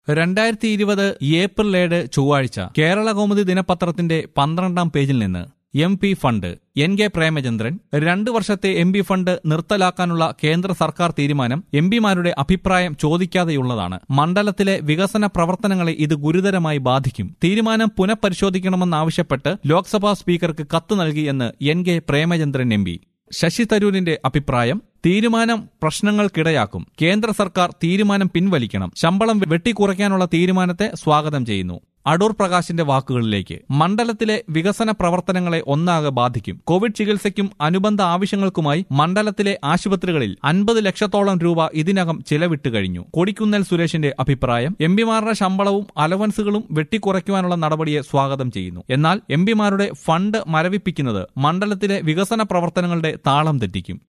രണ്ടായിരത്തി ഇരുപത് ഏപ്രിൽ ഏഴ് ചൊവ്വാഴ്ച കേരള കൗമുദി ദിനപത്രത്തിന്റെ പന്ത്രണ്ടാം പേജിൽ നിന്ന് M P fund N K Premachandran രണ്ടു വർഷത്തെ എം പി ഫണ്ട് നിർത്തലാക്കാനുള്ള കേന്ദ്ര സർക്കാർ തീരുമാനം എം പിമാരുടെ അഭിപ്രായം ചോദിക്കാതെയുള്ളതാണ് മണ്ഡലത്തിലെ വികസന പ്രവർത്തനങ്ങളെ ഇത് ഗുരുതരമായി ബാധിക്കും തീരുമാനം പുനഃപരിശോധിക്കണമെന്നാവശ്യപ്പെട്ട് ലോക്സഭാ സ്പീക്കർക്ക് കത്ത് നൽകിയെന്ന് N K Premachandran M P Shashi തരൂരിന്റെ അഭിപ്രായം തീരുമാനം പ്രശ്നങ്ങൾക്കിടയാക്കും കേന്ദ്ര സർക്കാർ തീരുമാനം പിൻവലിക്കണം ശമ്പളം വെട്ടിക്കുറയ്ക്കാനുള്ള തീരുമാനത്തെ സ്വാഗതം ചെയ്യുന്നു അടൂർ പ്രകാശിന്റെ വാക്കുകളിലേക്ക് മണ്ഡലത്തിലെ വികസന പ്രവർത്തനങ്ങളെ ഒന്നാകെ ബാധിക്കും കോവിഡ് ചികിത്സയ്ക്കും അനുബന്ധ ആവശ്യങ്ങൾക്കുമായി മണ്ഡലത്തിലെ ആശുപത്രികളിൽ അൻപത് ലക്ഷത്തോളം രൂപ ഇതിനകം ചിലവിട്ട് കഴിഞ്ഞു കൊടിക്കുന്നൽ സുരേഷിന്റെ അഭിപ്രായം എം പിമാരുടെ ശമ്പളവും അലവൻസുകളും വെട്ടിക്കുറയ്ക്കുവാനുള്ള നടപടിയെ സ്വാഗതം ചെയ്യുന്നു എന്നാൽ എം പിമാരുടെ ഫണ്ട് മരവിപ്പിക്കുന്നത് മണ്ഡലത്തിലെ വികസന പ്രവർത്തനങ്ങളുടെ താളം തെറ്റിക്കും